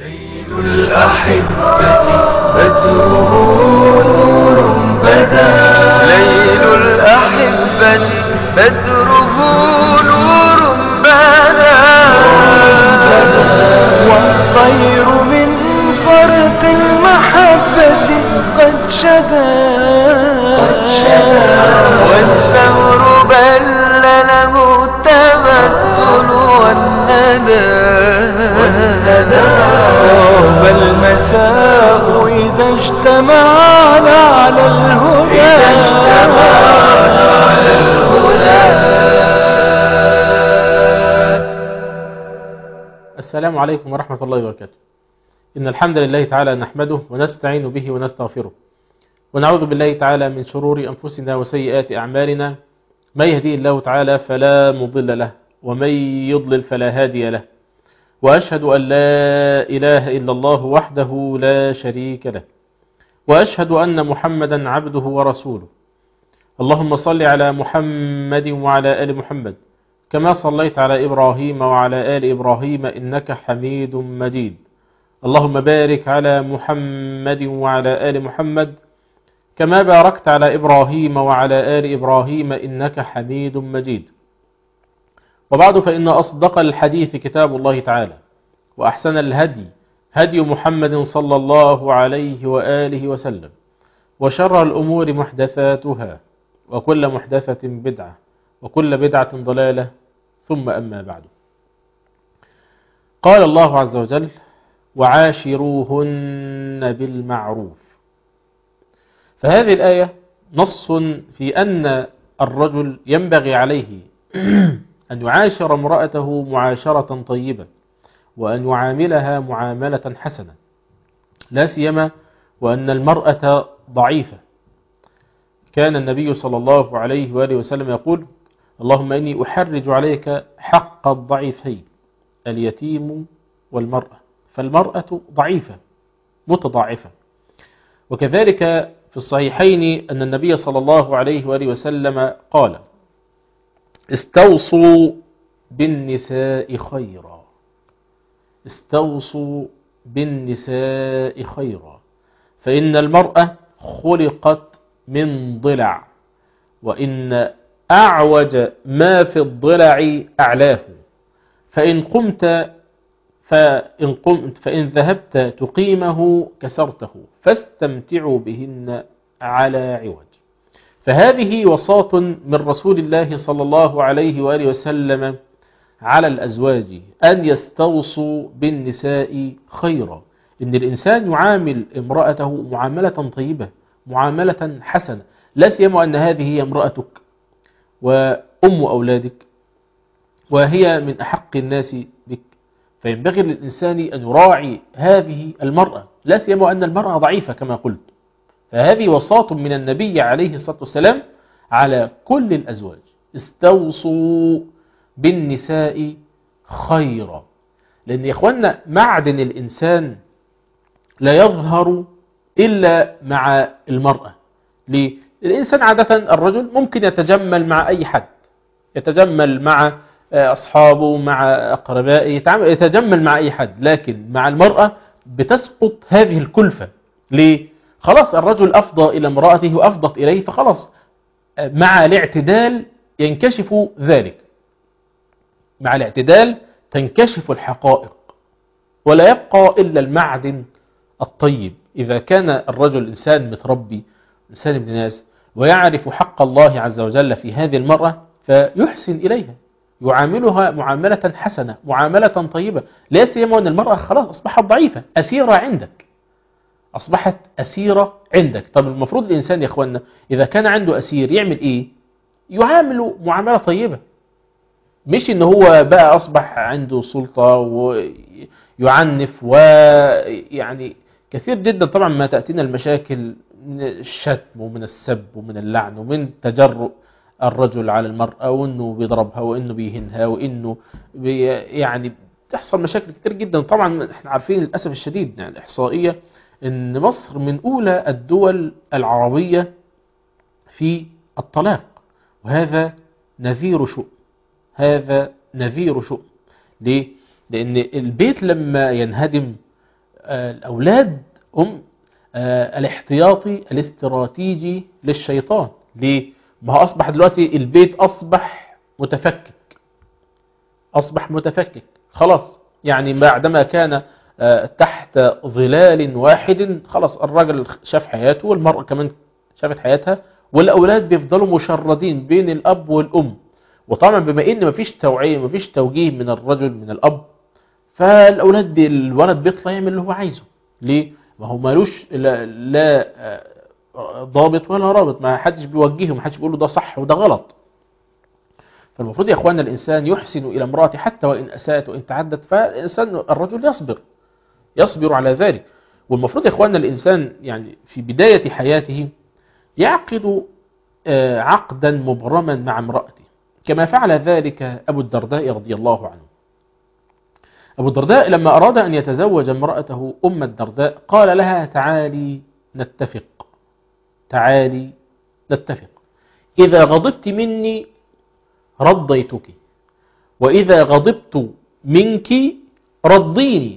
ليل الأحبة بدره نور بدا ليل الأحبة بدره نور بدا والطير من فرط المحبة قد شدا قد شدا والثور بل له التمثل والندى طاب المساء إذا اجتمعنا على الهدى إذا اجتمعنا على الهدى السلام عليكم ورحمة الله وبركاته إن الحمد لله تعالى نحمده ونستعين به ونستغفره ونعوذ بالله تعالى من شرور أنفسنا وسيئات أعمالنا من يهدي الله تعالى فلا مضل له ومن يضلل فلا هادي له وأشهد أن لا إله إلا الله وحده لا شريك له وأشهد أن محمدا عبده ورسوله اللهم صل على محمد وعلى آل محمد كما صليت على إبراهيم وعلى آل إبراهيم إنك حميد مجيد اللهم بارك على محمد وعلى آل محمد كما باركت على إبراهيم وعلى آل إبراهيم إنك حميد مجيد وبعد فإن أصدق الحديث كتاب الله تعالى وأحسن الهدي هدي محمد صلى الله عليه وآله وسلم وشر الأمور محدثاتها وكل محدثة بدعة وكل بدعة ضلالة ثم أما بعد قال الله عز وجل وعاشروهن بالمعروف فهذه الآية نص في أن الرجل ينبغي عليه أن يعاشر امرأته معاشرة طيبة وأن يعاملها معاملة حسنة لا سيما وأن المرأة ضعيفة كان النبي صلى الله عليه وآله وسلم يقول اللهم إني أحرج عليك حق الضعيفين اليتيم والمرأة فالمرأة ضعيفة متضاعفة وكذلك في الصحيحين أن النبي صلى الله عليه وآله وسلم قال استوصوا بالنساء خيرا استوصوا بالنساء خيرا فإن المرأة خلقت من ضلع وإن أعوج ما في الضلع أعلاه فإن قمت فإن, قمت فإن ذهبت تقيمه كسرته فاستمتعوا بهن على عوج فهذه وصاة من رسول الله صلى الله عليه وآله وسلم على الأزواج أن يستوصوا بالنساء خيرا إن الإنسان يعامل امرأته معاملة طيبة معاملة حسنة لا سيما أن هذه هي امرأتك وأم أولادك وهي من أحق الناس بك فينبغي للإنسان أن يراعي هذه المرأة لا سيما أن المرأة ضعيفة كما قلت فهذه وصاة من النبي عليه الصلاة والسلام على كل الأزواج استوصوا بالنساء خيرا لأن يا إخوانا معدن الإنسان لا يظهر إلا مع المرأة ليه؟ الإنسان عادة الرجل ممكن يتجمل مع أي حد يتجمل مع أصحابه مع أقربائه يتجمل مع أي حد لكن مع المرأة بتسقط هذه الكلفة ليه؟ خلاص الرجل أفضى إلى امرأته وأفضت إليه فخلاص مع الاعتدال ينكشف ذلك مع الاعتدال تنكشف الحقائق ولا يبقى إلا المعدن الطيب إذا كان الرجل إنسان متربي إنسان ابن ناس ويعرف حق الله عز وجل في هذه المرأة فيحسن إليها يعاملها معاملة حسنة معاملة طيبة لا سيما أن المرأة خلاص أصبحت ضعيفة أسيرة عندك أصبحت أسيرة عندك طب المفروض الإنسان يا أخوانا إذا كان عنده أسير يعمل إيه يعامله معاملة طيبة مش إن هو بقى أصبح عنده سلطة ويعنف ويعني كثير جدا طبعا ما تأتينا المشاكل من الشتم ومن السب ومن اللعن ومن تجرؤ الرجل على المرأة وإنه بيضربها وإنه بيهنها وإنه بي يعني تحصل مشاكل كتير جدا طبعا احنا عارفين للأسف الشديد يعني الإحصائية ان مصر من اولى الدول العربية في الطلاق وهذا نذير شؤم هذا نذير شؤم ليه؟ لان البيت لما ينهدم آه، الأولاد هم آه، الاحتياطي الاستراتيجي للشيطان ليه؟ ما هو أصبح دلوقتي البيت أصبح متفكك أصبح متفكك خلاص يعني بعدما كان آه، تحت ظلال واحد خلاص الرجل شاف حياته والمرأة كمان شافت حياتها والأولاد بيفضلوا مشردين بين الأب والأم وطبعا بما ان مفيش توعية مفيش توجيه من الرجل من الأب فالأولاد بي الولد بيطلع يعمل اللي هو عايزه ليه؟ ما هو مالوش لا, لا آه، ضابط ولا رابط ما حدش بيوجهه ما حدش بيقول له ده صح وده غلط فالمفروض يا اخوانا الانسان يحسن الى امراته حتى وان اساءت وان تعدت فالانسان الرجل يصبر يصبر على ذلك والمفروض يا اخوانا الانسان يعني في بدايه حياته يعقد آه، عقدا مبرما مع امراته كما فعل ذلك ابو الدرداء رضي الله عنه ابو الدرداء لما اراد ان يتزوج امراته ام الدرداء قال لها تعالي نتفق تعالي نتفق اذا غضبت مني رضيتك وإذا غضبت منك رضيني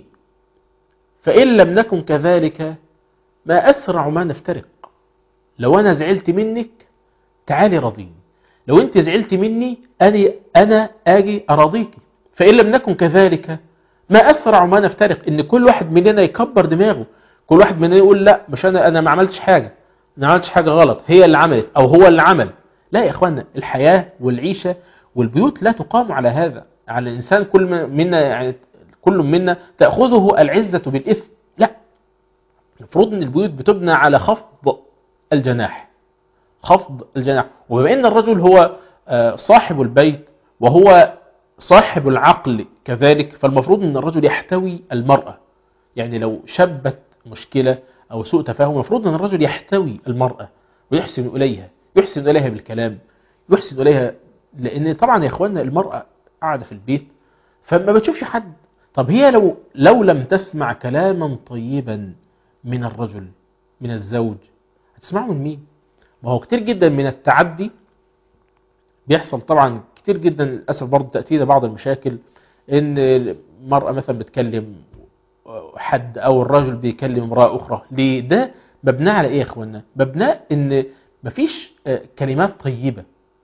فإن لم نكن كذلك ما أسرع ما نفترق لو أنا زعلت منك تعالي رضيني لو أنت زعلت مني أنا, أنا آجي أراضيك فإن لم نكن كذلك ما أسرع ما نفترق إن كل واحد مننا يكبر دماغه كل واحد مننا يقول لا مش أنا أنا ما عملتش حاجة ما عملتش حاجة غلط هي اللي عملت أو هو اللي عمل لا يا إخوانا الحياة والعيشة والبيوت لا تقام على هذا على الإنسان كل ما- منا يعني كل منا تأخذه العزة بالإثم لا المفروض أن البيوت بتبنى على خفض الجناح خفض الجناح وبما أن الرجل هو آه، صاحب البيت وهو صاحب العقل كذلك فالمفروض أن الرجل يحتوي المرأة يعني لو شبت مشكلة أو سوء تفاهم المفروض أن الرجل يحتوي المرأة ويحسن إليها يحسن إليها بالكلام يحسن إليها لأن طبعا يا إخواننا المرأة قاعدة في البيت فما بتشوفش حد طب هي لو لو لم تسمع كلاما طيبا من الرجل من الزوج هتسمعه من مين؟ ما هو كتير جدا من التعدي بيحصل طبعا كتير جدا للأسف برضه تأتينا بعض المشاكل إن المرأة مثلا بتكلم حد أو الرجل بيكلم امرأة أخرى ليه ده مبناه على إيه يا إخوانا؟ مبناه إن مفيش آه، كلمات طيبة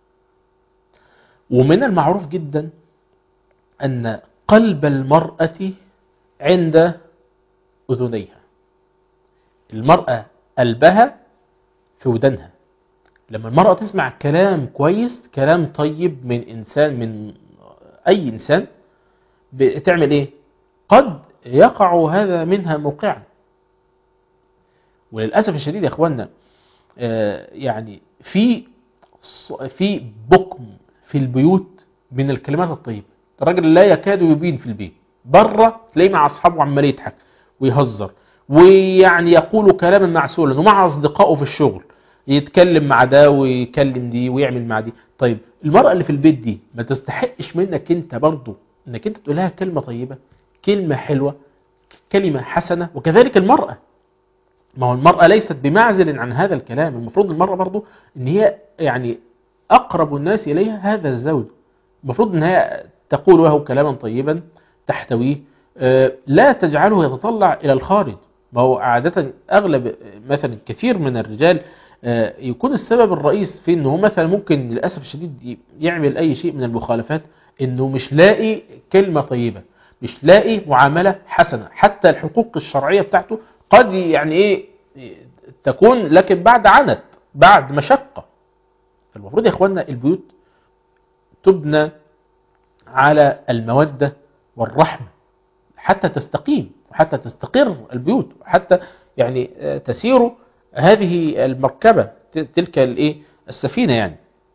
ومن المعروف جدا أن قلب المرأة عند أذنيها المرأة قلبها في ودنها لما المرأة تسمع كلام كويس كلام طيب من إنسان من أي إنسان بتعمل إيه قد يقع هذا منها موقعا وللأسف الشديد يا أخوانا آه، يعني في ص- في بكم في البيوت من الكلمات الطيبة الراجل لا يكاد يبين في البيت بره تلاقيه مع أصحابه عمال يضحك ويهزر ويعني يقول كلاما معسولا ومع أصدقائه في الشغل يتكلم مع ده ويكلم دي ويعمل مع دي طيب المرأة اللي في البيت دي ما تستحقش منك انت برضو انك انت تقول لها كلمة طيبة كلمة حلوة كلمة حسنة وكذلك المرأة ما هو المرأة ليست بمعزل عن هذا الكلام المفروض المرأة برضو ان هي يعني اقرب الناس اليها هذا الزوج المفروض ان هي تقول له كلاما طيبا تحتويه آه، لا تجعله يتطلع الى الخارج ما هو عادة اغلب آه، مثلا كثير من الرجال آه، يكون السبب الرئيس في انه مثلا ممكن للاسف الشديد ي- يعمل اي شيء من المخالفات انه مش لاقي كلمة طيبة مش لاقي معاملة حسنة حتى الحقوق الشرعية بتاعته قد يعني ايه تكون لكن بعد عنت بعد مشقة فالمفروض يا اخوانا البيوت تبنى على المودة والرحمة حتى تستقيم وحتى تستقر البيوت وحتى يعني آه، تسير هذه المركبة ت- تلك الايه السفينة يعني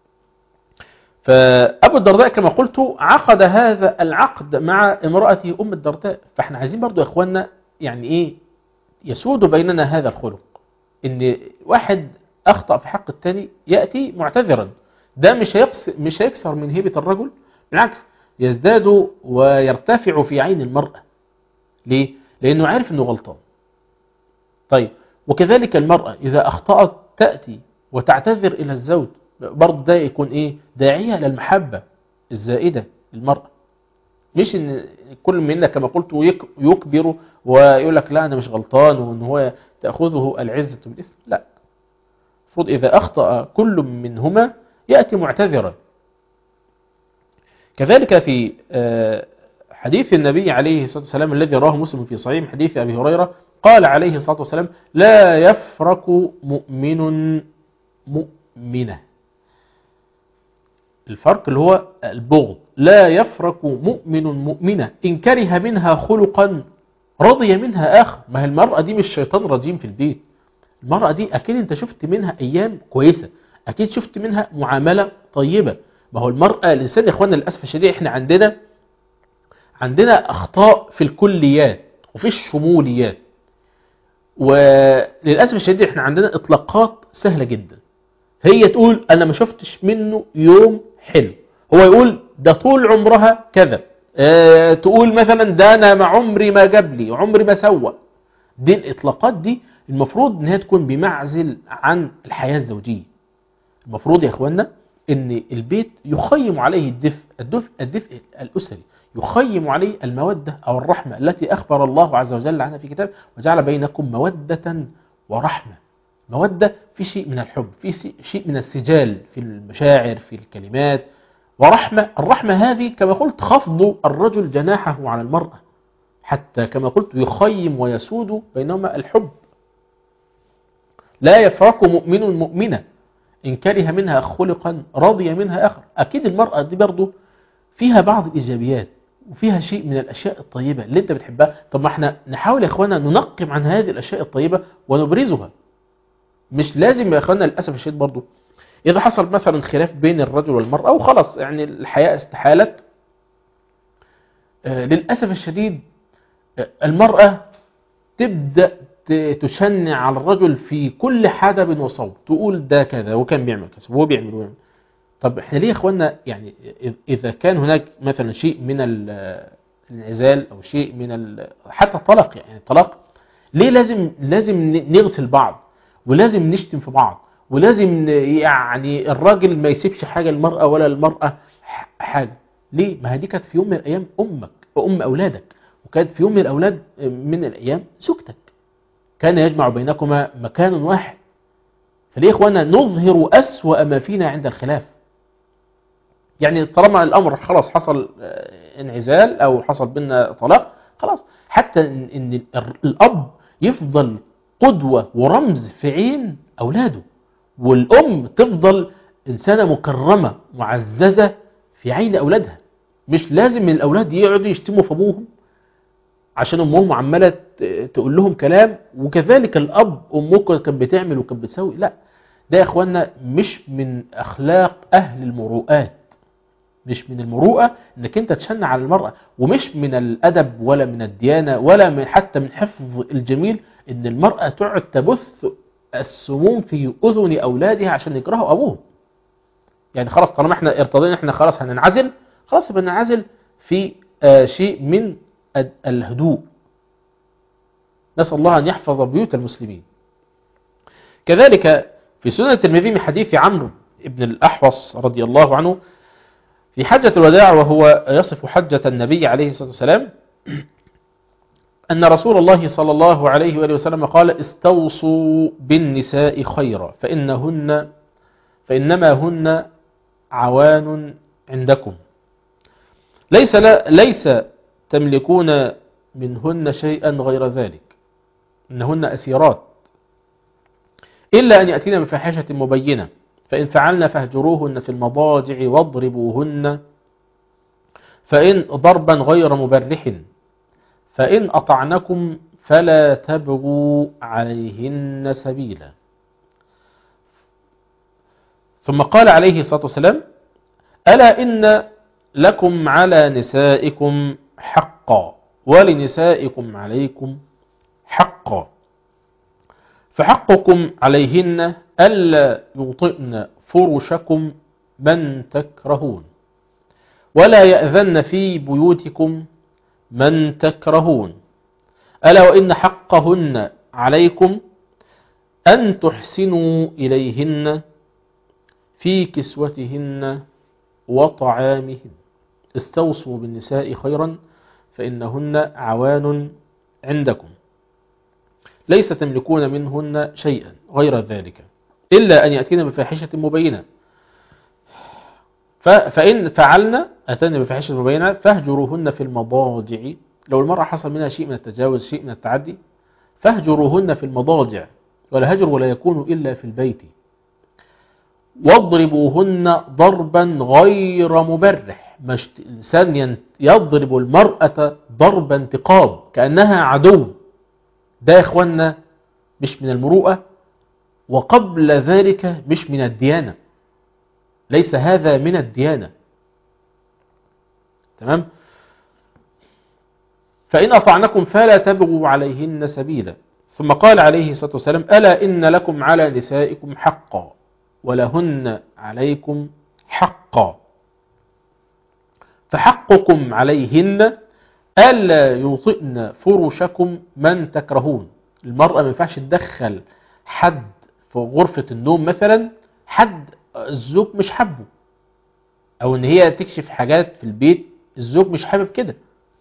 فأبو الدرداء كما قلت عقد هذا العقد مع امرأته أم الدرداء فاحنا عايزين برضو يا اخوانا يعني ايه يسود بيننا هذا الخلق ان واحد اخطأ في حق التاني يأتي معتذرا ده مش هيقص مش هيكسر من هيبة الرجل بالعكس يزداد ويرتفع في عين المرأة ليه؟ لأنه عارف أنه غلطان طيب وكذلك المرأة إذا أخطأت تأتي وتعتذر إلى الزوج برضه ده يكون إيه؟ داعية للمحبة الزائدة للمرأة مش ان كل منا كما قلت يك- يكبر ويقول لك لا انا مش غلطان وان هو تاخذه العزه بالاثم لا المفروض اذا اخطا كل منهما ياتي معتذرا كذلك في آه، حديث النبي عليه الصلاه والسلام الذي رواه مسلم في صحيح حديث ابي هريره قال عليه الصلاه والسلام لا يفرق مؤمن مؤمنه الفرق اللي هو البغض لا يفرق مؤمن مؤمنة إن كره منها خلقا رضي منها آخر ما هي المرأة دي مش شيطان رجيم في البيت المرأة دي أكيد أنت شفت منها أيام كويسة أكيد شفت منها معاملة طيبة ما هو المرأة الإنسان يا إخواننا للأسف الشديد إحنا عندنا عندنا أخطاء في الكليات وفي الشموليات وللأسف الشديد إحنا عندنا إطلاقات سهلة جدا هي تقول انا ما شفتش منه يوم حلو هو يقول ده طول عمرها كذا اه تقول مثلا ده انا ما عمري ما جاب لي عمري ما سوى دي الاطلاقات دي المفروض ان هي تكون بمعزل عن الحياة الزوجية المفروض يا اخوانا ان البيت يخيم عليه الدفء الدفء, الدفء الاسري يخيم عليه المودة او الرحمة التي اخبر الله عز وجل عنها في كتاب وجعل بينكم مودة ورحمة مودة في شيء من الحب في شيء- شيء من السجال في المشاعر في الكلمات ورحمة الرحمة هذه كما قلت خفض الرجل جناحه على المرأة حتى كما قلت يخيم ويسود بينهما الحب لا يفرق مؤمن مؤمنة إن كره منها خلقا رضي منها آخر أكيد المرأة دي برضو فيها بعض الإيجابيات وفيها شيء من الأشياء الطيبة اللي أنت بتحبها طب ما احنا نحاول يا إخوانا ننقم عن هذه الأشياء الطيبة ونبرزها مش لازم يا اخوانا للاسف الشديد برضو اذا حصل مثلا خلاف بين الرجل والمراه وخلاص يعني الحياه استحالت آه، للاسف الشديد آه، المراه تبدا ت- تشنع على الرجل في كل حدب وصوب تقول ده كذا وكان بيعمل كذا وهو بيعمل ويعمل طب احنا ليه يا اخوانا يعني إذ- اذا كان هناك مثلا شيء من ال- الانعزال او شيء من ال- حتى الطلاق يعني الطلاق ليه لازم لازم ن- نغسل بعض ولازم نشتم في بعض ولازم ن- يعني الراجل ما يسيبش حاجة المرأة ولا المرأة ح- حاجة ليه؟ ما هي دي كانت في يوم من الأيام أمك وأم أولادك وكانت في يوم من الأولاد من الأيام زوجتك كان يجمع بينكما مكان واحد فليه يا إخوانا نظهر أسوأ ما فينا عند الخلاف يعني طالما الأمر خلاص حصل آه، انعزال أو حصل بينا طلاق خلاص حتى إن إن ال- الأب يفضل قدوة ورمز في عين أولاده والأم تفضل إنسانة مكرمة معززة في عين أولادها مش لازم من الأولاد يقعدوا يشتموا في أبوهم عشان أمهم عمالة ت- تقول لهم كلام وكذلك الأب أمك كانت بتعمل وكانت بتسوي لا ده يا إخوانا مش من أخلاق أهل المروءات مش من المروءة انك انت تشنع على المرأة ومش من الادب ولا من الديانة ولا من حتى من حفظ الجميل ان المرأة تقعد تبث السموم في اذن اولادها عشان يكرهوا ابوهم يعني خلاص طالما احنا ارتضينا احنا خلاص هننعزل خلاص يبقى ننعزل في آه شيء من ال- الهدوء نسأل الله ان يحفظ بيوت المسلمين كذلك في سنة الترمذي من حديث عمرو بن الأحوص رضي الله عنه في حجة الوداع وهو يصف حجة النبي عليه الصلاة والسلام أن رسول الله صلى الله عليه وآله وسلم قال استوصوا بالنساء خيرا فإنهن فإنما هن عوان عندكم ليس لا ليس تملكون منهن شيئا غير ذلك إنهن أسيرات إلا أن يأتين بفاحشة مبينة فإن فعلن فاهجروهن في المضاجع واضربوهن فإن ضربا غير مبرح فإن أطعنكم فلا تبغوا عليهن سبيلا ثم قال عليه الصلاة والسلام ألا إن لكم على نسائكم حقا ولنسائكم عليكم حقا فحقكم عليهن ألا يوطئن فرشكم من تكرهون ولا يأذن في بيوتكم من تكرهون ألا وإن حقهن عليكم أن تحسنوا إليهن في كسوتهن وطعامهن استوصوا بالنساء خيرا فإنهن عوان عندكم ليس تملكون منهن شيئا غير ذلك إلا أن يأتين بفاحشة مبينة ف- فإن فعلنا أتينا بفاحشة مبينة فاهجروهن في المضاجع لو المرأة حصل منها شيء من التجاوز شيء من التعدي فاهجروهن في المضاجع والهجر ولا يكون إلا في البيت واضربوهن ضربا غير مبرح مش الإنسان ين- يضرب المرأة ضرب انتقام كأنها عدو ده يا إخوانا مش من المروءة وقبل ذلك مش من الديانة ليس هذا من الديانة تمام فإن أطعنكم فلا تبغوا عليهن سبيلا ثم قال عليه الصلاة والسلام ألا إن لكم على نسائكم حقا ولهن عليكم حقا فحقكم عليهن ألا يطئن فرشكم من تكرهون المرأة ما ينفعش تدخل حد في غرفة النوم مثلا حد الزوج مش حبه أو إن هي تكشف حاجات في البيت الزوج مش حابب كده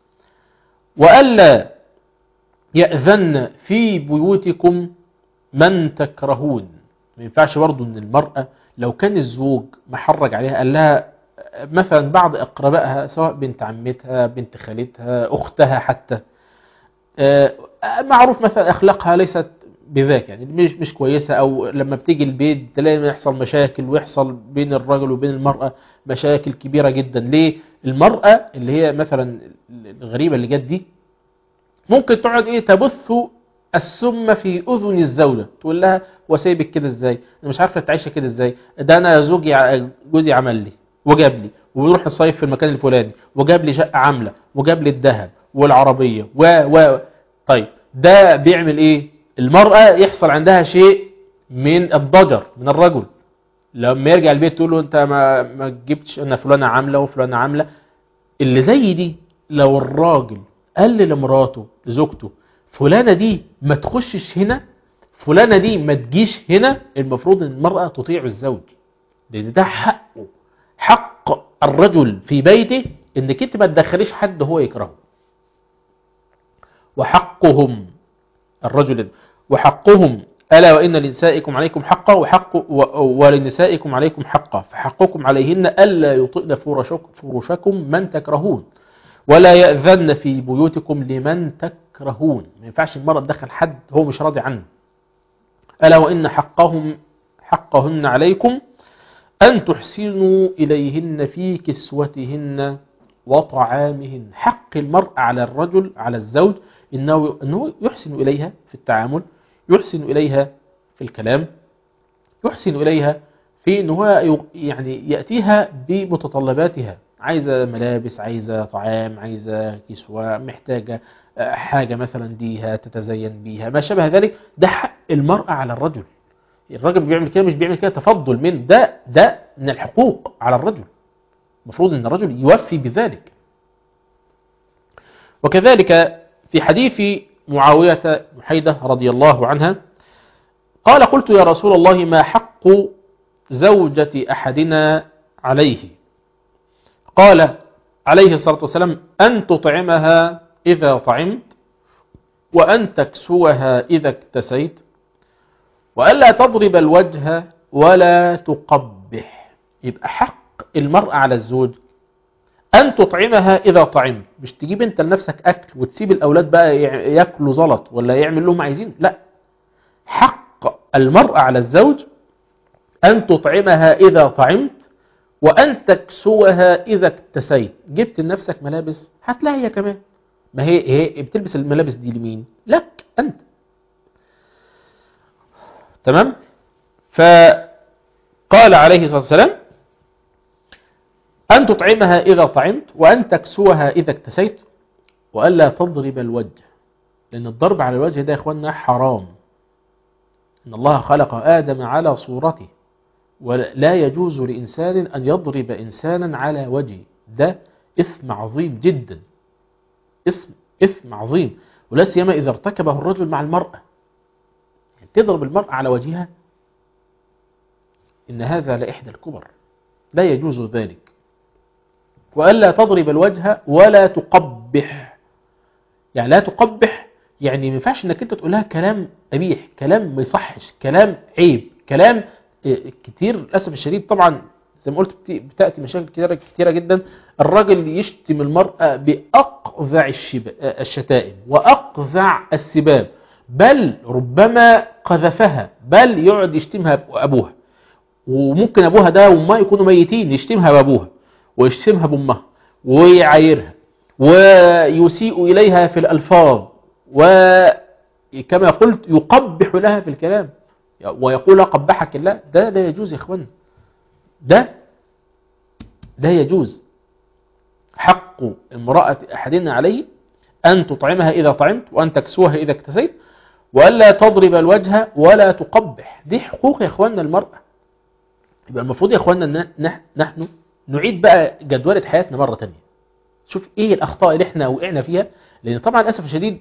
وألا يأذن في بيوتكم من تكرهون ما ينفعش برضو ان المرأة لو كان الزوج محرج عليها قال لها مثلا بعض اقربائها سواء بنت عمتها بنت خالتها اختها حتى آه، معروف مثلا اخلاقها ليست بذاك يعني مش مش كويسه او لما بتيجي البيت تلاقي يحصل مشاكل ويحصل بين الرجل وبين المراه مشاكل كبيره جدا ليه المراه اللي هي مثلا الغريبه اللي جت دي ممكن تقعد ايه تبث السم في اذن الزوجه تقول لها وسايبك كده ازاي انا مش عارفه تعيش كده ازاي ده انا زوجي ع- جوزي عمل لي وجاب لي ويروح نصيف في المكان الفلاني وجاب لي شقه عامله وجاب لي الذهب والعربيه و و طيب ده بيعمل ايه المراه يحصل عندها شيء من الضجر من الرجل لما يرجع البيت تقول له انت ما ما جبتش انا فلانه عامله وفلانه عامله اللي زي دي لو الراجل قال لمراته لزوجته فلانه دي ما تخشش هنا فلانه دي ما تجيش هنا المفروض ان المراه تطيع الزوج لان ده حقه حق الرجل في بيته انك انت ما تدخليش حد هو يكرهه وحقهم الرجل وحقهم ألا وإن لنسائكم عليكم حقا وحق و- ولنسائكم عليكم حقا فحقكم عليهن ألا يطئن فرشك فرشكم من تكرهون ولا يأذن في بيوتكم لمن تكرهون ما ينفعش المرأة تدخل حد هو مش راضي عنه ألا وإن حقهم حقهن عليكم أن تحسنوا إليهن في كسوتهن وطعامهن حق المرء على الرجل على الزوج إنه, إنه يحسن إليها في التعامل يحسن إليها في الكلام يحسن إليها في أنه يعني يأتيها بمتطلباتها عايزة ملابس عايزة طعام عايزة كسوة محتاجة آه، حاجة مثلا ديها تتزين بيها ما شابه ذلك ده حق المرأة على الرجل الراجل بيعمل كده مش بيعمل كده تفضل من ده ده من الحقوق على الرجل المفروض ان الرجل يوفي بذلك وكذلك في حديث معاوية محيدة رضي الله عنها قال قلت يا رسول الله ما حق زوجة أحدنا عليه قال عليه الصلاة والسلام أن تطعمها إذا طعمت وأن تكسوها إذا اكتسيت وألا تضرب الوجه ولا تقبح يبقى حق المرأة على الزوج أن تطعمها إذا طعمت مش تجيب أنت لنفسك أكل وتسيب الأولاد بقى يع- يأكلوا زلط ولا يعمل لهم عايزين لا حق المرأة على الزوج أن تطعمها إذا طعمت وأن تكسوها إذا اكتسيت جبت لنفسك ملابس هات لها هي كمان ما هي هي بتلبس الملابس دي لمين لك أنت تمام فقال عليه الصلاة والسلام أن تطعمها إذا طعمت وأن تكسوها إذا اكتسيت وألا تضرب الوجه لأن الضرب على الوجه ده يا إخواننا حرام إن الله خلق آدم على صورته ولا يجوز لإنسان أن يضرب إنسانا على وجهه ده إثم عظيم جدا إثم, إثم عظيم ولا سيما إذا ارتكبه الرجل مع المرأة يعني تضرب المرأة على وجهها إن هذا لإحدى الكبر لا يجوز ذلك وألا تضرب الوجه ولا تقبح يعني لا تقبح يعني ما ينفعش انك انت تقول لها كلام قبيح كلام ما يصحش كلام عيب كلام إيه، كتير للاسف الشديد طبعا زي ما قلت بت- بتاتي مشاكل كتيره كتيره جدا الراجل يشتم المراه باقذع الشب- الشتائم واقذع السباب بل ربما قذفها بل يقعد يشتمها ابوها وممكن ابوها ده وامها يكونوا ميتين يشتمها بابوها ويشتمها بامها ويعايرها ويسيء اليها في الالفاظ وكما قلت يقبح لها في الكلام ويقول لها قبحك الله ده لا يجوز يا اخوانا ده لا يجوز حق امرأة أحدنا عليه أن تطعمها إذا طعمت وأن تكسوها إذا اكتسيت وألا تضرب الوجه ولا تقبح دي حقوق يا إخواننا المرأة يبقى المفروض يا إخواننا إن نح- نحن نعيد بقى جدولة حياتنا مرة تانية شوف إيه الأخطاء اللي إحنا وقعنا فيها لأن طبعا للأسف الشديد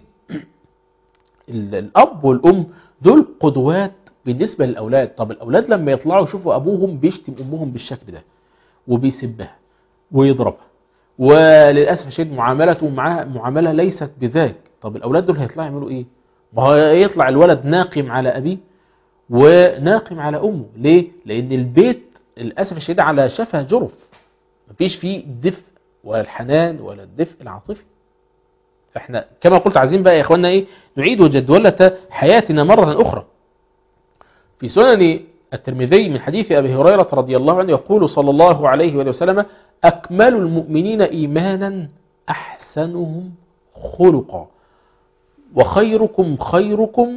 ال- الأب والأم دول قدوات بالنسبة للأولاد طب الأولاد لما يطلعوا يشوفوا أبوهم بيشتم أمهم بالشكل ده وبيسبها ويضربها وللأسف الشديد معاملته معها معاملة ليست بذاك طب الأولاد دول هيطلعوا يعملوا إيه ما هو يطلع الولد ناقم على أبيه وناقم على أمه ليه لأن البيت للأسف الشديد على شفه جرف مفيش فيه الدفء ولا الحنان ولا الدفء العاطفي فاحنا كما قلت عايزين بقى يا اخوانا ايه نعيد جدولة حياتنا مرة اخرى في سنن الترمذي من حديث ابي هريرة رضي الله عنه يقول صلى الله عليه وآله وسلم اكمل المؤمنين ايمانا احسنهم خلقا وخيركم خيركم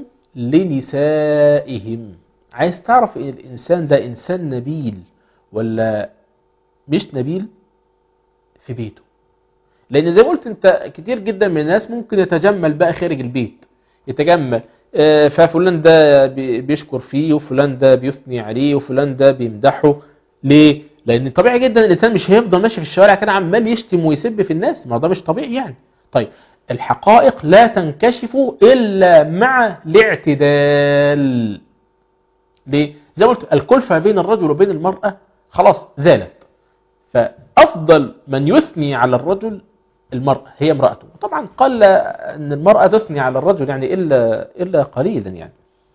لنسائهم عايز تعرف ان الانسان ده انسان نبيل ولا مش نبيل في بيته لان زي ما قلت انت كتير جدا من الناس ممكن يتجمل بقى خارج البيت يتجمل آه، ففلان ده بي- بيشكر فيه وفلان ده بيثني عليه وفلان ده بيمدحه ليه لان طبيعي جدا الانسان مش هيفضل ماشي في الشوارع كده عمال يشتم ويسب في الناس ما هو ده مش طبيعي يعني طيب الحقائق لا تنكشف الا مع الاعتدال ليه زي ما قلت الكلفه بين الرجل وبين المراه خلاص زالت فأفضل من يثني على الرجل المرأة هي امرأته طبعا قل أن المرأة تثني على الرجل يعني إلا, إلا قليلا يعني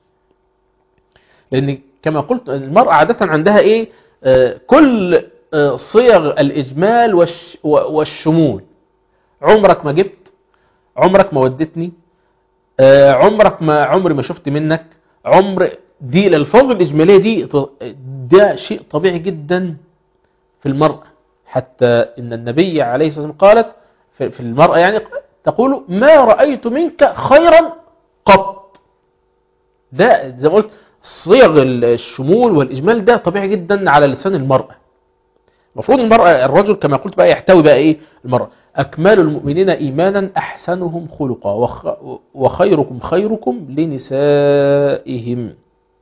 لأن كما قلت المرأة عادة عندها إيه آه، كل آه، صيغ الإجمال والش و- والشمول عمرك ما جبت عمرك ما ودتني آه، عمرك ما عمري ما شفت منك عمر دي الألفاظ الإجمالية دي ط- ده شيء طبيعي جدا في المرأة حتى إن النبي عليه الصلاة والسلام قالت في في المرأة يعني تقول ما رأيت منك خيرا قط ده زي ما قلت صيغ الشمول والإجمال ده طبيعي جدا على لسان المرأة المفروض المرأة الرجل كما قلت بقى يحتوي بقى إيه المرأة أكمال المؤمنين إيمانا أحسنهم خلقا وخ- وخيركم خيركم لنسائهم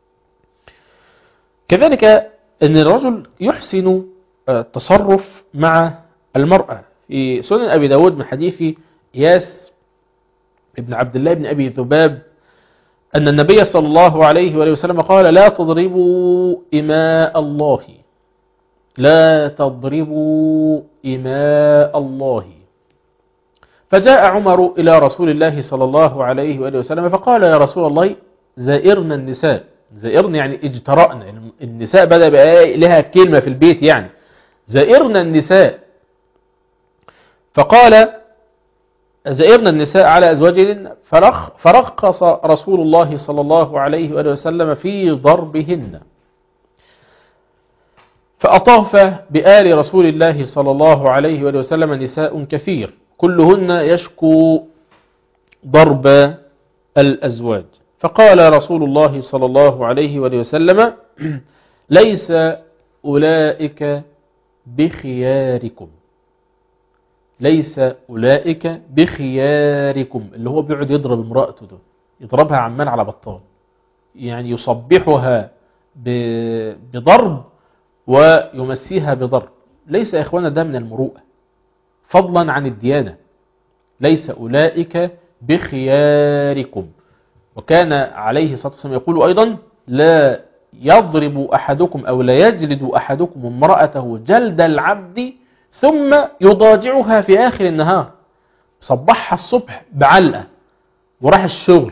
كذلك أن الرجل يحسن التصرف مع المرأة في سنن أبي داود من حديث إياس ابن عبد الله بن أبي ذباب أن النبي صلى الله عليه وآله وسلم قال لا تضربوا إماء الله لا تضربوا إماء الله فجاء عمر إلى رسول الله صلى الله عليه وآله وسلم فقال يا رسول الله زائرنا النساء زائرنا يعني اجترأنا النساء بدأ بقى لها كلمة في البيت يعني زائرنا النساء فقال زائرنا النساء على أزواجهن فرخ فرخص رسول الله صلى الله عليه وآله وسلم في ضربهن فأطاف بآل رسول الله صلى الله عليه وآله وسلم نساء كثير كلهن يشكو ضرب الأزواج فقال رسول الله صلى الله عليه وآله وسلم ليس أولئك بخياركم ليس أولئك بخياركم اللي هو بيقعد يضرب امرأته ده يضربها عمال على بطال يعني يصبحها ب- بضرب ويمسيها بضرب ليس يا إخوانا ده من المروءة فضلا عن الديانة ليس أولئك بخياركم وكان عليه الصلاة والسلام يقول أيضا لا يضرب أحدكم أو لا يجلد أحدكم امرأته جلد العبد ثم يضاجعها في آخر النهار صبحها الصبح بعلقة وراح الشغل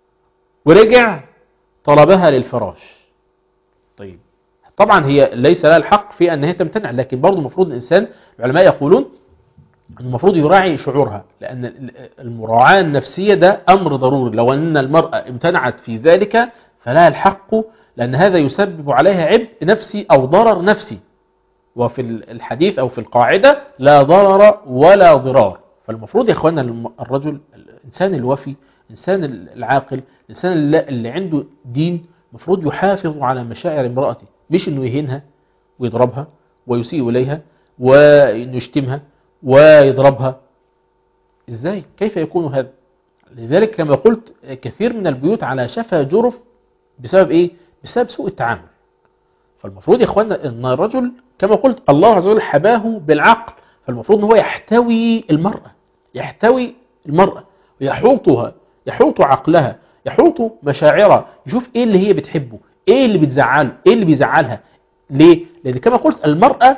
ورجع طلبها للفراش طيب طبعا هي ليس لها الحق في أن هي تمتنع لكن برضو المفروض الإنسان العلماء يقولون المفروض يراعي شعورها لأن المراعاة النفسية ده أمر ضروري لو أن المرأة امتنعت في ذلك فلها الحق لأن هذا يسبب عليها عبء نفسي أو ضرر نفسي وفي الحديث أو في القاعدة لا ضرر ولا ضرار فالمفروض يا أخوانا الرجل الإنسان الوفي الإنسان العاقل الإنسان اللي عنده دين مفروض يحافظ على مشاعر امرأته مش أنه يهينها ويضربها ويسيء إليها ويشتمها ويضربها ازاي كيف يكون هذا لذلك كما قلت كثير من البيوت على شفا جرف بسبب ايه بسبب سوء التعامل فالمفروض يا اخوانا ان الرجل كما قلت الله عز وجل حباه بالعقل فالمفروض ان هو يحتوي المرأة يحتوي المرأة ويحوطها يحوط عقلها يحوط مشاعرها يشوف ايه اللي هي بتحبه ايه اللي بتزعله ايه اللي بيزعلها ليه لان كما قلت المرأة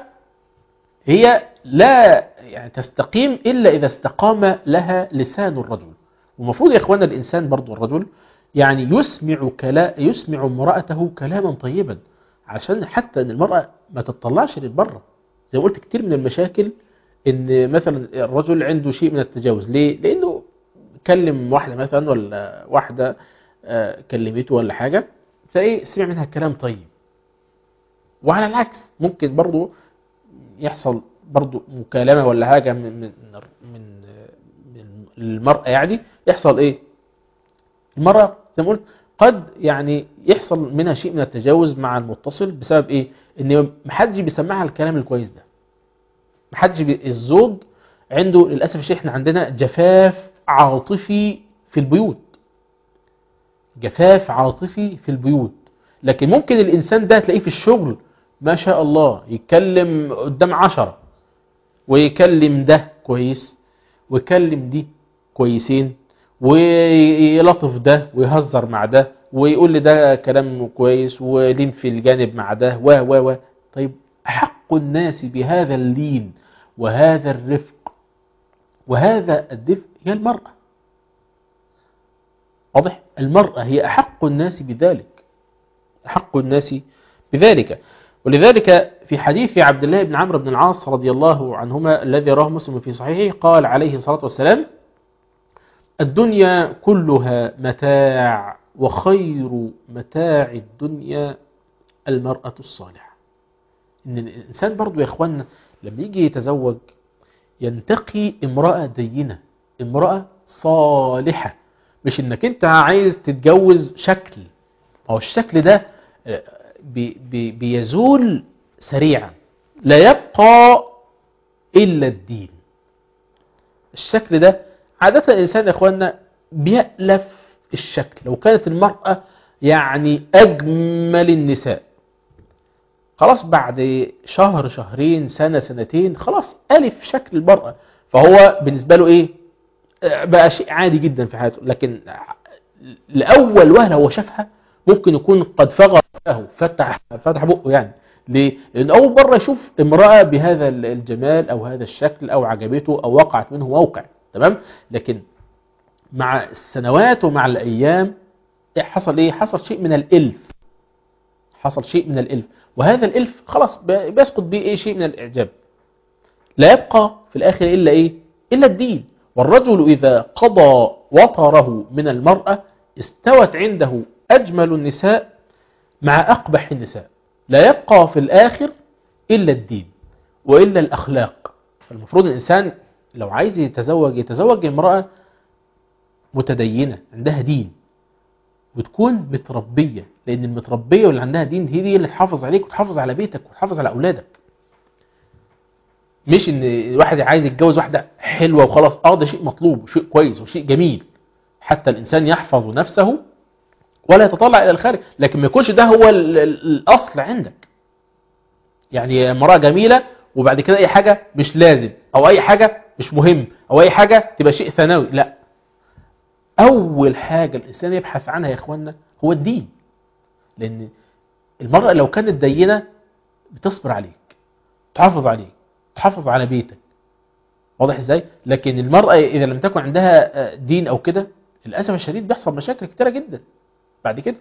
هي لا يعني تستقيم إلا إذا استقام لها لسان الرجل ومفروض يا إخوانا الإنسان برضو الرجل يعني يسمع كلا يسمع امرأته كلاما طيبا عشان حتى أن المرأة ما تطلعش للبره زي ما قلت كتير من المشاكل ان مثلا الرجل عنده شيء من التجاوز ليه لانه كلم واحده مثلا ولا واحده كلمته ولا حاجه فايه سمع منها كلام طيب وعلى العكس ممكن برضه يحصل برضو مكالمة ولا حاجة من من من من المرأة يعني يحصل ايه المرأة زي ما قلت قد يعني يحصل منها شيء من التجاوز مع المتصل بسبب ايه ان محدش بيسمعها الكلام الكويس ده محدش بي... الزوج عنده للأسف الشيء احنا عندنا جفاف عاطفي في البيوت جفاف عاطفي في البيوت لكن ممكن الإنسان ده تلاقيه في الشغل ما شاء الله يتكلم قدام عشرة ويكلم ده كويس ويكلم دي كويسين ويلطف ده ويهزر مع ده ويقول لي ده كلام كويس ولين في الجانب مع ده و و و طيب حق الناس بهذا اللين وهذا الرفق وهذا الدفء هي المرأة واضح المرأة هي أحق الناس بذلك أحق الناس بذلك ولذلك في حديث عبد الله بن عمرو بن العاص رضي الله عنهما الذي راه مسلم في صحيحه قال عليه الصلاة والسلام الدنيا كلها متاع وخير متاع الدنيا المرأة الصالحة إن الإنسان برضو يا إخوانا لما يجي يتزوج ينتقي امرأة دينة امرأة صالحة مش إنك أنت عايز تتجوز شكل أو الشكل ده بي بي بيزول سريعا لا يبقى إلا الدين الشكل ده عادة الإنسان يا أخوانا بيألف الشكل لو كانت المرأة يعني أجمل النساء خلاص بعد شهر شهرين سنة سنتين خلاص ألف شكل المرأة فهو بالنسبة له إيه بقى شيء عادي جدا في حياته لكن لأول وهلة هو شافها ممكن يكون قد فغر له فتح فتح بقه يعني ليه؟ لأن أول مرة يشوف امرأة بهذا الجمال أو هذا الشكل أو عجبته أو وقعت منه موقع تمام لكن مع السنوات ومع الأيام حصل إيه حصل شيء من الإلف حصل شيء من الإلف وهذا الإلف خلاص بيسقط به إيه شيء من الإعجاب لا يبقى في الآخر إلا إيه إلا الدين والرجل إذا قضى وطره من المرأة استوت عنده أجمل النساء مع أقبح النساء لا يبقى في الآخر إلا الدين وإلا الأخلاق فالمفروض الإنسان لو عايز يتزوج يتزوج امرأة متدينة عندها دين وتكون متربية لأن المتربية واللي عندها دين هي دي اللي تحافظ عليك وتحافظ على بيتك وتحافظ على أولادك مش ان الواحد عايز يتجوز واحدة حلوة وخلاص اه ده شيء مطلوب وشيء كويس وشيء جميل حتى الإنسان يحفظ نفسه ولا يتطلع إلى الخارج لكن ما يكونش ده هو الأصل عندك يعني امرأة جميلة وبعد كده أي حاجة مش لازم أو أي حاجة مش مهم أو أي حاجة تبقى شيء ثانوي لا أول حاجة الإنسان يبحث عنها يا إخوانا هو الدين لأن المرأة لو كانت دينة بتصبر عليك تحافظ عليك تحافظ على بيتك واضح ازاي لكن المرأة اذا لم تكن عندها دين او كده للاسف الشديد بيحصل مشاكل كتيرة جدا بعد كده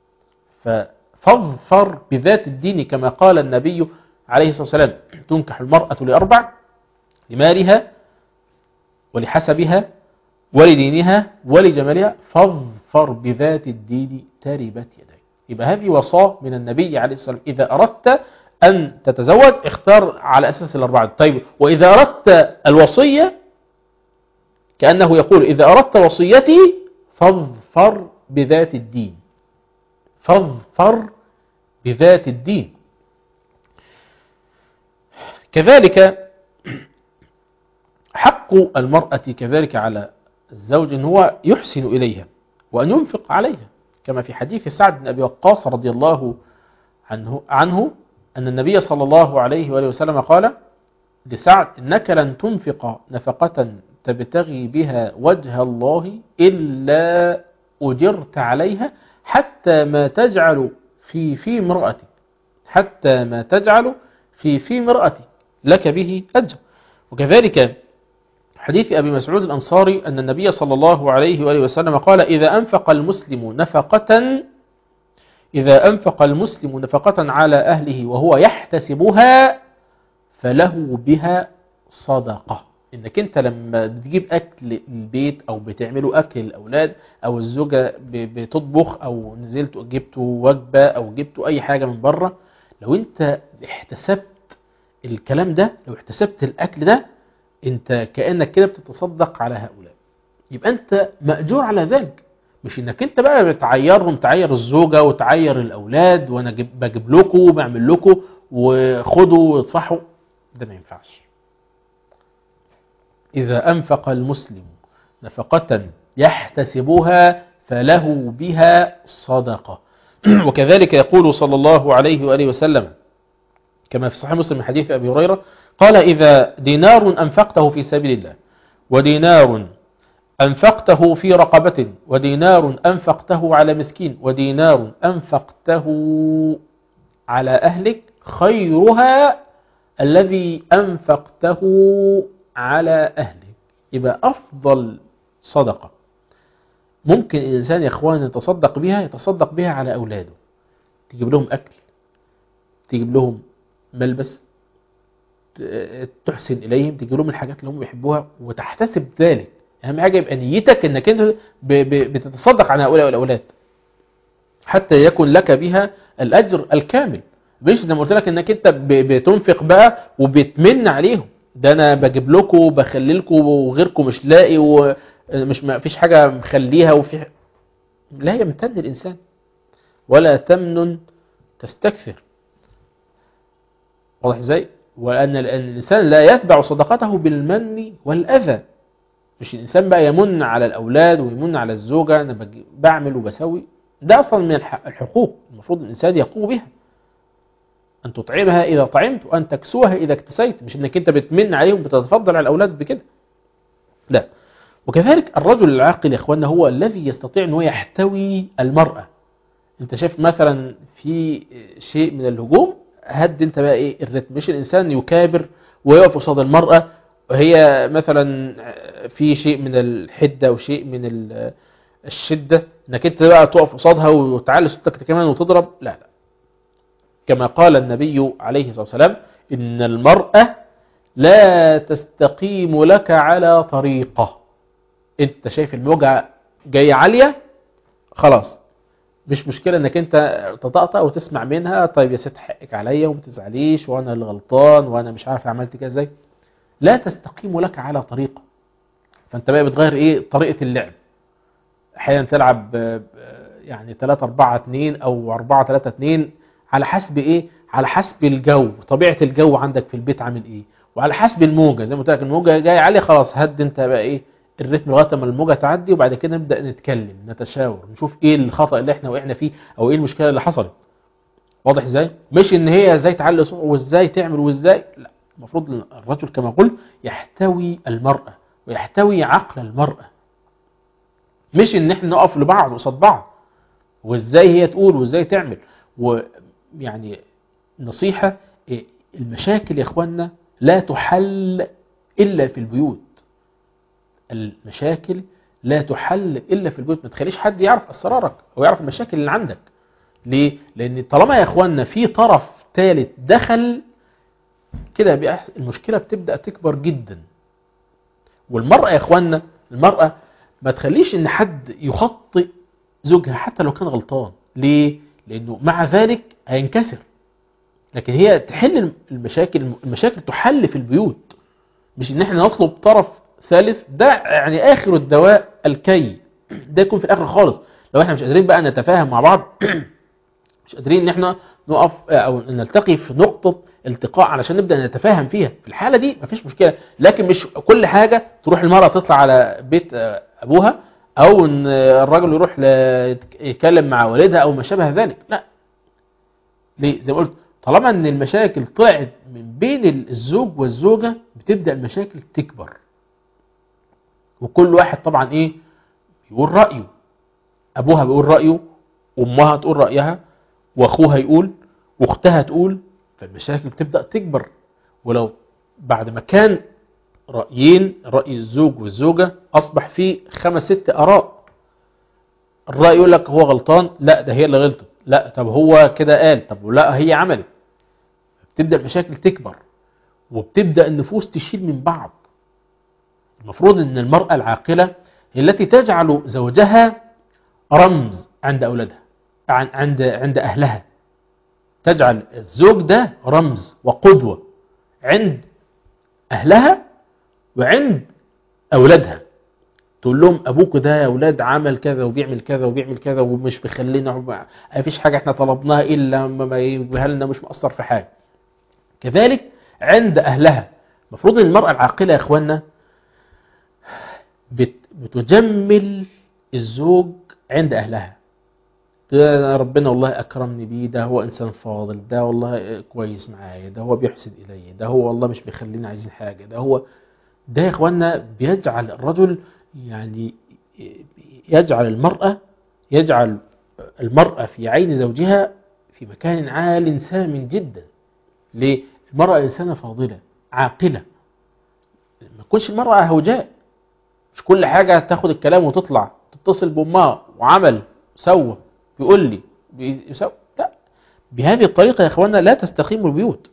ففظفر بذات الدين كما قال النبي عليه الصلاة والسلام تنكح المرأة لأربع لمالها ولحسبها ولدينها ولجمالها فاظفر بذات الدين تربت يديك يبقى هذه وصاة من النبي عليه الصلاة والسلام إذا أردت أن تتزوج اختار على أساس الأربعة طيب وإذا أردت الوصية كأنه يقول إذا أردت وصيتي فاظفر بذات الدين فاظفر بذات الدين كذلك حق المرأة كذلك على الزوج أن هو يحسن إليها وأن ينفق عليها كما في حديث سعد بن أبي وقاص رضي الله عنه, عنه أن النبي صلى الله عليه وآله وسلم قال لسعد إنك لن تنفق نفقة تبتغي بها وجه الله إلا أجرت عليها حتى ما تجعل في في امرأتك حتى ما تجعل في في امرأتك لك به أجر وكذلك حديث أبي مسعود الأنصاري أن النبي صلى الله عليه وآله وسلم قال إذا أنفق المسلم نفقة إذا أنفق المسلم نفقة على أهله وهو يحتسبها فله بها صدقة إنك أنت لما بتجيب أكل البيت أو بتعملوا أكل الأولاد أو الزوجة بتطبخ أو نزلت جبتوا وجبة أو جبتوا أي حاجة من بره لو أنت احتسبت الكلام ده لو احتسبت الأكل ده أنت كأنك كده بتتصدق على هؤلاء يبقى أنت مأجور على ذلك مش انك انت بقى بتعيرهم تعير الزوجة وتعير الاولاد وانا بجيب لكم وبعمل لكم وخدوا واطفحوا ده ما ينفعش اذا انفق المسلم نفقة يحتسبها فله بها صدقة وكذلك يقول صلى الله عليه وآله وسلم كما في صحيح مسلم من حديث أبي هريرة قال إذا دينار أنفقته في سبيل الله ودينار أنفقته في رقبة ودينار أنفقته على مسكين ودينار أنفقته على أهلك خيرها الذي أنفقته على أهلك يبقى أفضل صدقة ممكن الإنسان يا إخوان يتصدق بها يتصدق بها على أولاده تجيب لهم أكل تجيب لهم ملبس تحسن إليهم تجيب لهم الحاجات اللي هم يحبوها وتحتسب ذلك اهم حاجه يبقى نيتك انك انت بتتصدق عن هؤلاء الاولاد حتى يكون لك بها الاجر الكامل مش زي ما قلت لك انك انت بتنفق بقى وبتمن عليهم ده انا بجيب لكم وبخلي لكم وغيركم مش لاقي ومش ما فيش حاجه مخليها وفي لا يمتن الانسان ولا تمنن تستكثر واضح ازاي وان الانسان لا يتبع صدقته بالمن والاذى مش الإنسان بقى يمن على الأولاد ويمن على الزوجة أنا بعمل وبسوي ده أصلا من الحقوق المفروض الإنسان يقوم بها أن تطعمها إذا طعمت وأن تكسوها إذا اكتسيت مش أنك أنت بتمن عليهم بتتفضل على الأولاد بكده لا وكذلك الرجل العاقل يا إخواننا هو الذي يستطيع أنه يحتوي المرأة أنت شايف مثلا في شيء من الهجوم هد أنت بقى إيه الرتم مش الإنسان يكابر ويقف قصاد المرأة وهي مثلا في شيء من الحدة وشيء من الشدة انك انت بقى تقف قصادها وتعلي صوتك كمان وتضرب لا لا كما قال النبي عليه الصلاة والسلام ان المرأة لا تستقيم لك على طريقة انت شايف الموجة جاية عالية خلاص مش مشكلة انك انت تطقطق وتسمع منها طيب يا ست حقك عليا وما تزعليش وانا اللي غلطان وانا مش عارف عملت كده ازاي لا تستقيم لك على طريقة فانت بقى بتغير ايه طريقة اللعب احيانا تلعب يعني 3 4 2 او 4 3 2 على حسب ايه على حسب الجو طبيعة الجو عندك في البيت عامل ايه وعلى حسب الموجة زي ما قلت لك الموجة جاية عالية خلاص هد انت بقى ايه الريتم لغايه ما الموجة تعدي وبعد كده نبدأ نتكلم نتشاور نشوف ايه الخطأ اللي احنا وقعنا فيه او ايه المشكلة اللي حصلت واضح ازاي مش ان هي ازاي تعلي صوت وازاي تعمل وازاي لا المفروض الرجل كما قلت يحتوي المرأة ويحتوي عقل المرأة مش ان احنا نقف لبعض قصاد بعض وازاي هي تقول وازاي تعمل ويعني نصيحة المشاكل يا اخوانا لا تحل إلا في البيوت المشاكل لا تحل إلا في البيوت ما تخليش حد يعرف أسرارك أو يعرف المشاكل اللي عندك ليه؟ لأن طالما يا إخواننا في طرف ثالث دخل كده بيح- المشكلة بتبدأ تكبر جدا والمرأة يا إخواننا المرأة ما تخليش إن حد يخطئ زوجها حتى لو كان غلطان ليه؟ لأنه مع ذلك هينكسر لكن هي تحل المشاكل المشاكل تحل في البيوت مش ان احنا نطلب طرف ثالث ده يعني اخر الدواء الكي ده يكون في الاخر خالص لو احنا مش قادرين بقى نتفاهم مع بعض مش قادرين ان احنا نقف او نلتقي في نقطة التقاء علشان نبدأ نتفاهم فيها في الحالة دي مفيش مشكلة لكن مش كل حاجة تروح المرأة تطلع على بيت آه، ابوها او ان الراجل يروح ل- يتكلم مع والدها او ما شابه ذلك لا ليه زي ما قلت طالما ان المشاكل طلعت من بين الزوج والزوجة بتبدأ المشاكل تكبر وكل واحد طبعا ايه يقول رأيه ابوها بيقول رأيه وامها تقول رأيها واخوها يقول واختها تقول فالمشاكل بتبدأ تكبر ولو بعد ما كان رأيين رأي الزوج والزوجة أصبح فيه خمس ست آراء الرأي يقول لك هو غلطان لا ده هي اللي غلطت لا طب هو كده قال طب لا هي عملت بتبدأ المشاكل تكبر وبتبدأ النفوس تشيل من بعض المفروض ان المرأة العاقلة هي التي تجعل زوجها رمز عند أولادها عن- عند عند أهلها تجعل الزوج ده رمز وقدوة عند أهلها وعند أولادها تقول لهم أبوك ده يا أولاد عمل كذا وبيعمل كذا وبيعمل كذا ومش بيخلينا ما فيش حاجة احنا طلبناها إلا ما ما يجيبها لنا مش مقصر في حاجة كذلك عند أهلها المفروض ان المرأة العاقلة يا إخوانا بت بتجمل الزوج عند أهلها ده ربنا والله أكرمني بيه ده هو إنسان فاضل ده والله كويس معايا ده هو بيحسن إلي ده هو والله مش بيخلينا عايزين حاجة ده هو ده يا إخوانا بيجعل الرجل يعني يجعل المرأة يجعل المرأة في عين زوجها في مكان عال سام جدا ليه؟ المرأة إنسانة فاضلة عاقلة ما تكونش المرأة هوجاء مش كل حاجة تاخد الكلام وتطلع تتصل بأمها وعمل سوى بيقول لي بيسوي لا بهذه الطريقة يا إخوانا لا تستقيم البيوت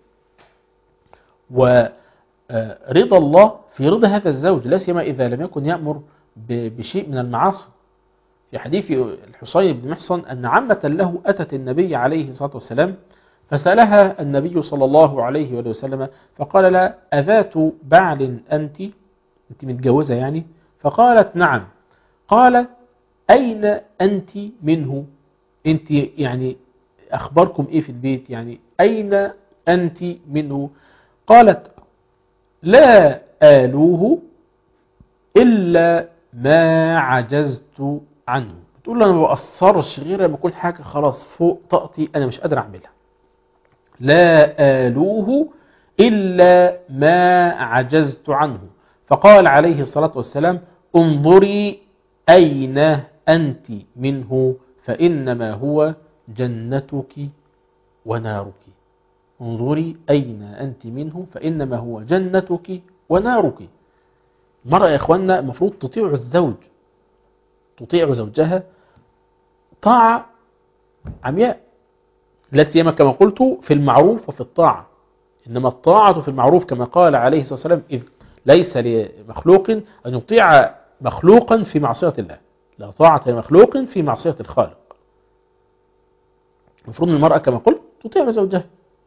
ورضا الله في رضا هذا الزوج لا سيما إذا لم يكن يأمر ب- بشيء من المعاصي في حديث الحصين بن محصن أن عمة له أتت النبي عليه الصلاة والسلام فسألها النبي صلى الله عليه وآله وسلم فقال لها أذات بعل أنت أنت متجوزة يعني فقالت نعم قال أين أنت منه أنت يعني أخباركم إيه في البيت يعني أين أنت منه قالت لا آلوه إلا ما عجزت عنه بتقول له أنا ما بقصرش غير لما يكون حاجة خلاص فوق طاقتي أنا مش قادر أعملها لا آلوه إلا ما عجزت عنه فقال عليه الصلاة والسلام انظري أين أنت منه فإنما هو جنتك ونارك انظري أين أنت منه فإنما هو جنتك ونارك المرأة يا إخواننا المفروض تطيع الزوج تطيع زوجها طاعة عمياء لا سيما كما قلت في المعروف وفي الطاعة إنما الطاعة في المعروف كما قال عليه الصلاة والسلام إذ ليس لمخلوق أن يطيع مخلوقا في معصية الله لا طاعة لمخلوق في معصية الخالق المفروض أن المرأة كما قلت تطيع زوجها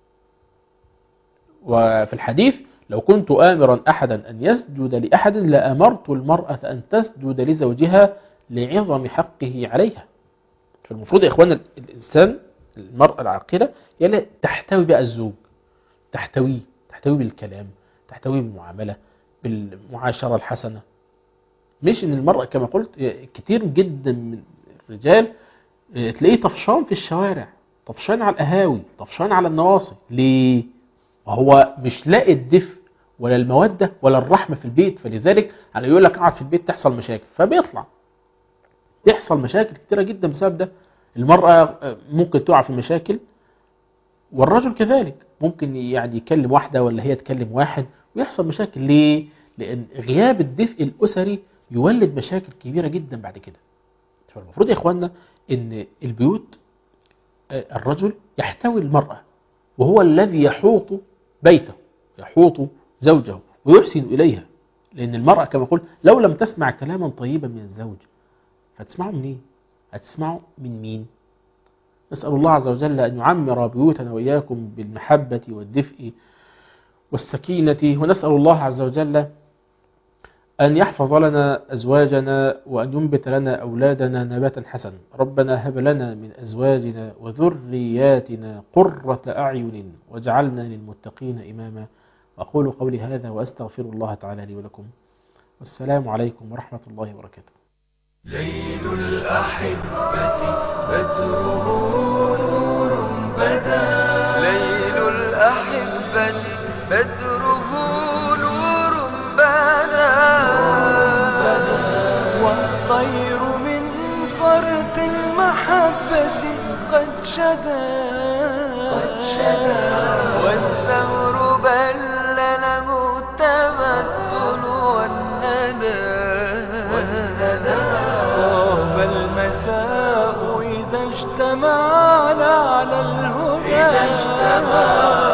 وفي الحديث لو كنت آمرا أحدا أن يسجد لأحد لأمرت المرأة أن تسجد لزوجها لعظم حقه عليها فالمفروض يا إخوانا الإنسان المرأة العاقلة هي اللي تحتوي بقى الزوج تحتويه تحتويه بالكلام تحتويه بالمعاملة بالمعاشرة الحسنة مش ان المرأة كما قلت كتير جدا من الرجال تلاقيه طفشان في الشوارع طفشان على القهاوي طفشان على النواصي ليه وهو مش لاقي الدفء ولا المودة ولا الرحمة في البيت فلذلك على يقول لك قاعد في البيت تحصل مشاكل فبيطلع يحصل مشاكل كتيرة جدا بسبب ده المرأة ممكن تقع في مشاكل والرجل كذلك ممكن يعني يكلم واحدة ولا هي تكلم واحد ويحصل مشاكل ليه؟ لأن غياب الدفء الأسري يولد مشاكل كبيرة جدا بعد كده فالمفروض يا إخواننا أن البيوت آه، الرجل يحتوي المرأة وهو الذي يحوط بيته يحوط زوجه ويحسن إليها لأن المرأة كما قلت لو لم تسمع كلاما طيبا من الزوج هتسمعه منين؟ هتسمعه من مين؟ نسأل الله عز وجل أن يعمر بيوتنا وإياكم بالمحبة والدفء والسكينة ونسأل الله عز وجل أن يحفظ لنا أزواجنا وأن ينبت لنا أولادنا نباتا حسنا ربنا هب لنا من أزواجنا وذرياتنا قرة أعين واجعلنا للمتقين إماما وأقول قولي هذا وأستغفر الله تعالى لي ولكم والسلام عليكم ورحمة الله وبركاته ليل الأحبة بدره نور بدا ليل الأحبة بدره نور بدا والطير من فرط المحبة قد شدا قد شدا والثمر بل له التمثل والندى والندى طاب المساء إذا اجتمعنا على الهدى إذا اجتمعنا